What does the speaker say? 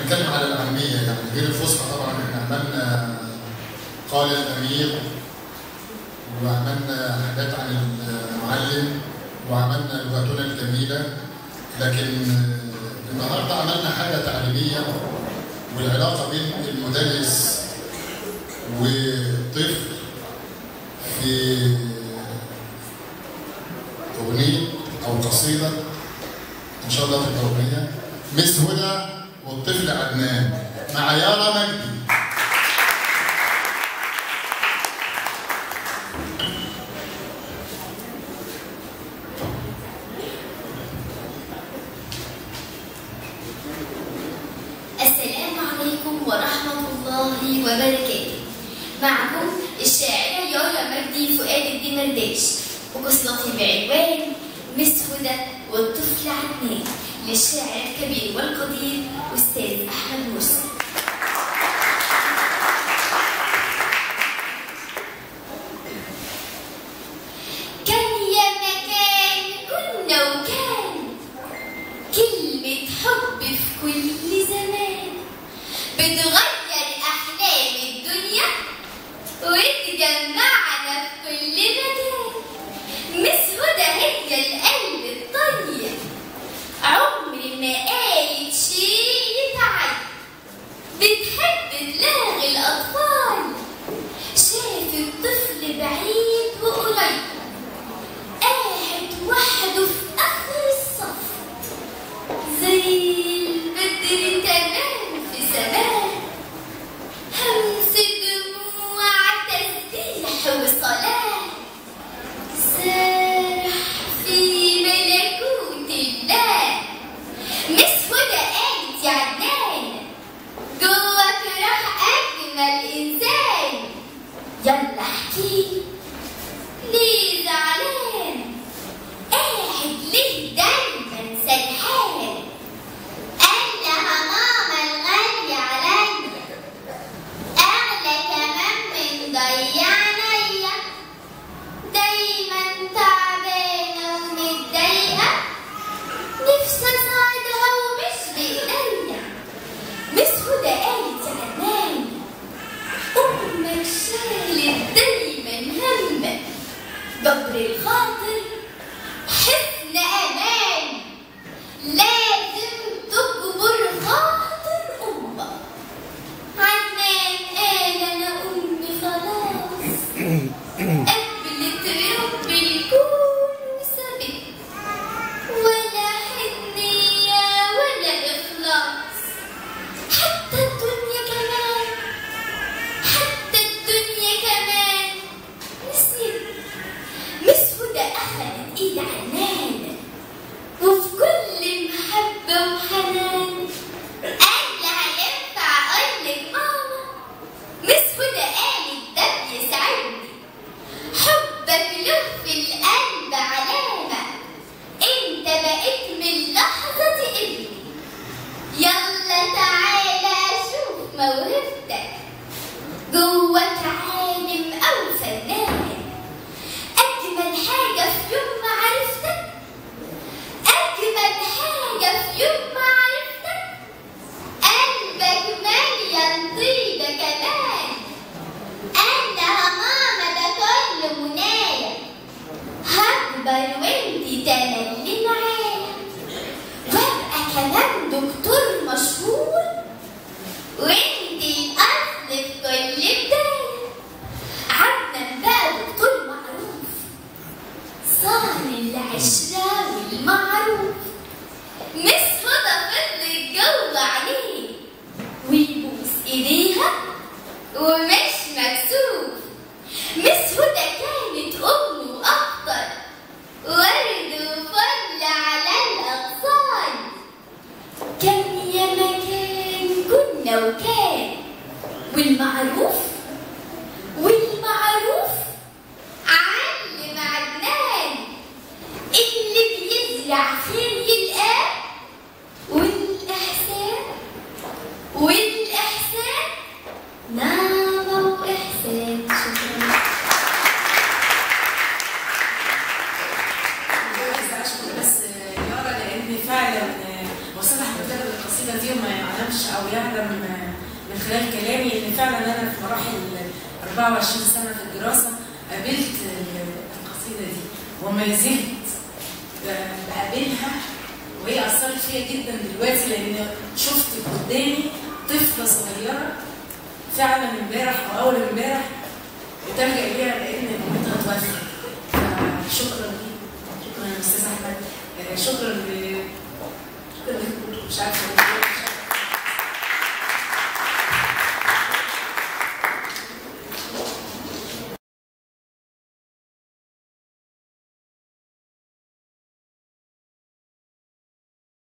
هنتكلم على الأهمية يعني غير الفسحة طبعا احنا عملنا قال الأمير وعملنا حاجات عن المعلم وعملنا لغتنا الجميلة لكن النهارده عملنا حاجة تعليمية والعلاقة بين المدرس والطفل في أغنية أو قصيدة إن شاء الله تبقى أغنية مس هدى والطفل عدنان مع يارا مجدي السلام عليكم ورحمة الله وبركاته معكم الشاعرة يارا مجدي فؤاد الدين رداش وقصتي بعنوان مس هدى والطفل عدنان للشاعر الكبير والقدير أستاذ أحمد مرسي كان يا مكان كنا وكان كلمة حب في كل زمان بتغير أحلام الدنيا وتجمعنا في كل مكان مس هدى هي القلب الطيب عمري ما قالت شيء يتعب بتحب تلاغي الأطفال شاف الطفل بعيد وقريب قاعد وحده في آخر الصف زي البدر تمام في زمان همس دموع تسبيح وصلاة سارح في ملكوت الله مس هدى قالت يا عدنان جواك راح أجمل إنسان يلا احكيلي ليه زعلان قاعد ليه دايما سرحان أنا ماما الغالية عليا أغلى كمان من ضيعنيا دايما تعبانة ومتضايقة نفسي أساعدها ومش بإيديا مس هدى قالت يا عدنان أمك شالت دايما همك جبر الخاطر حسن أمان لازم تجبر خاطر أمك عدنان قال أنا أمي خلاص قبلت رب الكون وسابت ولا حنية ولا إخلاص حتى الدنيا كمان حتى الدنيا كمان نسيت مس هدى أخذت إيد عنان وفي كل محبة وحنان قال لها ينفع أقولك ماما مس هدى قالت ده بيسعدني حبك له في القلب علامة انت بقيت من لحظة ابني يلا تعالى شوف موهبتك جواك عالم أو فنان أجمل حاجة في يوم ما عرفتك أجمل حاجة في يوم ما عرفتك قلبك مليان طيبة كمان أنا ماما ده كل منايا هكبر وانتي تملي معايا وابقى كمان دكتور مشهور وانتي الأصل في كل بداية عدنا بقى دكتور معروف صان العشرة والمعروف مس هدى فضلت جوه عليه ويبوس ايديها ومش مكسوف مس هدى كانت امه اكتر ورد وفل على الاغصان كان يا مكان كنا وكان والمعروف والمعروف علم عدنان اللي بيزرع خير يلقاه والإحسان والإحسان نعمة وإحسان شكرا عايزه اشكر بس يارا لان فعلا وصلها حبيبتها القصيده دي وما يعلمش او ويعلم من خلال كلامي ان فعلا انا في مراحل 24 سنه في الدراسه قابلت القصيده دي وما زلت بقابلها وهي اثرت فيا جدا دلوقتي لان شفت قدامي طفله صغيره فعلا امبارح او اول امبارح بتلجا اليها لان مامتها توفت شكرا ليك شكرا يا استاذ احمد شكرا ل شكرا لك مش عارفه